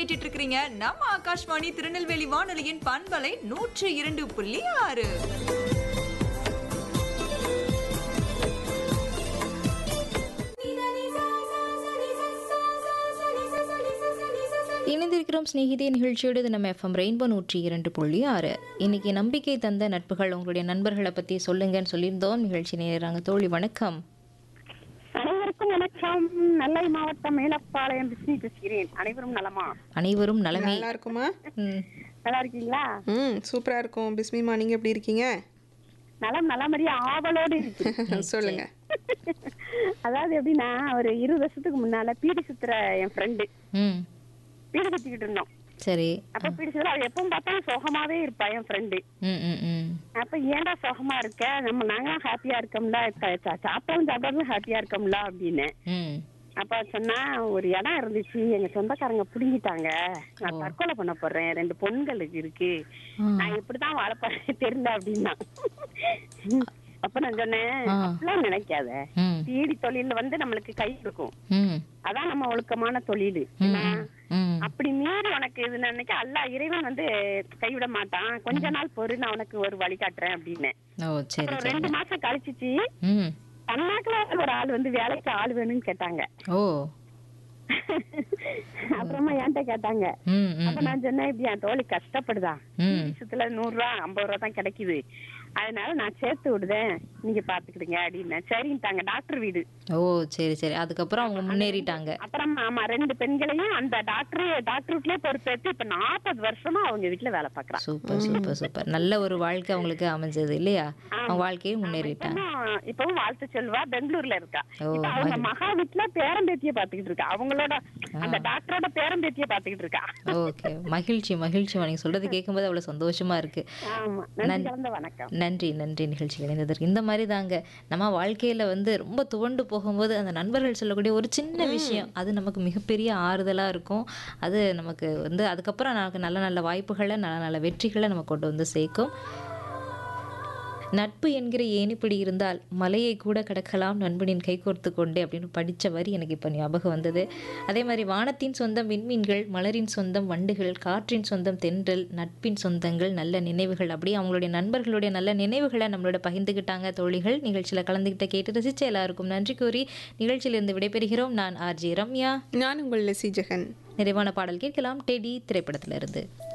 கேட்டுட்டு இருக்கிறீங்க நம்ம ஆகாஷ்வாணி திருநெல்வேலி வானொலியின் பண்பலை நூற்று இரண்டு புள்ளி ஆறு இணைந்திருக்கிறோம் ஸ்நேகிதே நிகழ்ச்சியோடு இது நம்ம எஃப்எம் ரெயின்போ நூற்றி இரண்டு புள்ளி ஆறு இன்னைக்கு நம்பிக்கை தந்த நட்புகள் உங்களுடைய நண்பர்களை பற்றி சொல்லுங்கன்னு சொல்லியிருந்தோம் நிகழ்ச்சி நேராங்க தோழி வணக்கம் அனைவருக்கும் வணக்கம் நெல்லை மாவட்டம் மேலப்பாளையம் பிஸ்னி பேசுகிறேன் அனைவரும் நலமா அனைவரும் நலமே நல்லா இருக்குமா ம், நல்லா இருக்கீங்களா ம் சூப்பரா இருக்கும் பிஸ்மிமா நீங்க எப்படி இருக்கீங்க நலம் நல்லபடியா ஆவலோடு இருக்கு சொல்லுங்க அதாவது எப்படின்னா ஒரு இருபது வருஷத்துக்கு முன்னால பீடி சுத்துற என் ஃப்ரெண்டு ம் பீடி சுத்திக்கிட்டு இருந்தோம் சரி அப்ப பீடி சுத்துற அவ எப்பவும் பார்த்தாலும் சோகமாவே இருப்பா என் ஃப்ரெண்டு ம் ம் ம் அப்ப ஏன்டா சோகமா இருக்க நம்ம நாங்களும் ஹாப்பியா இருக்கோம்ல சா- சா- சாப்பிட்டாலும் சாப்பிட்டாலும் ஹாப்பியா இருக்கோம்ல அப்படின்னு ம் அப்ப சொன்னா ஒரு இடம் இருந்துச்சு எங்க சொந்தக்காரங்க புடுங்கிட்டாங்க நான் தற்கொலை பண்ண போறேன் ரெண்டு பொண்களுக்கு இருக்கு நான் இப்படிதான் வாழ போறேன் தெரியல அப்படின்னா அப்ப நான் சொன்னேன் ஆ. அப்படிலாம் நினைக்காத ம் பீடி தொழில வந்து நம்மளுக்கு கை இருக்கும் ம் அதான் நம்ம ஒழுக்கமான தொழில் ம் ம் அப்படி மீறி உனக்கு இது நினைக்க அல்ல இறைவன் வந்து கைவிட மாட்டான் கொஞ்ச நாள் பொறு நான் உனக்கு ஒரு வழி காட்டுறேன் அப்படின்னு ஓ சரி அப்புறம் சரி ரெண்டு மாசம் கழிச்சிச்சு ம் தன்னாக்குல ஒரு ஆள் வந்து வேலைக்கு ஆள் வேணும்னு கேட்டாங்க ஓ அப்புறமா என்கிட்ட கேட்டாங்க ம் ம் அப்ப நான் சொன்னேன் இப்படி என் தோழி கஷ்டப்படுதா ம் வருஷத்துல நூறு ரூபா ஐம்பது ரூபா தான் கிடைக்குது அதனால நான் சேர்த்து விடுதேன் நீங்க பாத்துக்கிடுங்க அப்படின்னு சரின்ட்டாங்க டாக்டர் வீடு ஓ சரி சரி அதுக்கப்புறம் அவங்க முன்னேறிட்டாங்க அப்புறம் ஆமா ரெண்டு பெண்களையும் அந்த டாக்டர் டாக்டர் வீட்லயே பொறுப்பேற்று இப்ப நாற்பது வருஷமா அவங்க வீட்டுல வேலை பாக்குறான் சூப்பர் சூப்பர் சூப்பர் நல்ல ஒரு வாழ்க்கை அவங்களுக்கு அமைஞ்சது இல்லையா அவங்க வாழ்க்கையும் முன்னேறிட்டாங்க இப்பவும் இப்பவும் வாழ்த்து சொல்வா பெங்களூர்ல இருக்கா ஓ, இப்ப அவங்க மகா வீட்டுல பேரம்பேத்திய பாத்துக்கிட்டு இருக்கா அவங்களோட அந்த டாக்டரோட பேரம்பேத்திய பாத்துக்கிட்டு இருக்கா ஓகே மகிழ்ச்சி மகிழ்ச்சி நீங்க சொல்றது கேட்கும்போது அவ்வளவு சந்தோஷமா இருக்கு ஆமா நன்றி கலந்த வணக்கம் நன்றி நன்றி நிகழ்ச்சி இணைந்ததற்கு இந்த மாதிரி தாங்க நம்ம வாழ்க்கையில வந்து ரொம்ப துவண்டு போகும்போது அந்த நண்பர்கள் சொல்லக்கூடிய ஒரு சின்ன விஷயம் அது நமக்கு மிகப்பெரிய ஆறுதலா இருக்கும் அது நமக்கு வந்து அதுக்கப்புறம் நமக்கு நல்ல நல்ல வாய்ப்புகளை நல்ல நல்ல வெற்றிகளை நம்ம கொண்டு வந்து சேர்க்கும் நட்பு என்கிற ஏணிப்படி இருந்தால் மலையை கூட கடக்கலாம் நண்பனின் கைகோர்த்து கொண்டே அப்படின்னு படித்த வரி எனக்கு இப்போ ஞாபகம் வந்தது அதே மாதிரி வானத்தின் சொந்தம் விண்மீன்கள் மலரின் சொந்தம் வண்டுகள் காற்றின் சொந்தம் தென்றல் நட்பின் சொந்தங்கள் நல்ல நினைவுகள் அப்படியே அவங்களுடைய நண்பர்களுடைய நல்ல நினைவுகளை நம்மளோட பகிர்ந்துக்கிட்டாங்க தோழிகள் நிகழ்ச்சியில் கலந்துக்கிட்ட கேட்டு ரசிச்ச எல்லாருக்கும் நன்றி கூறி நிகழ்ச்சியிலிருந்து விடைபெறுகிறோம் நான் ஆர்ஜே ரம்யா நான் உங்கள் லெசி ஜெகன் நிறைவான பாடல் கேட்கலாம் டெடி திரைப்படத்திலிருந்து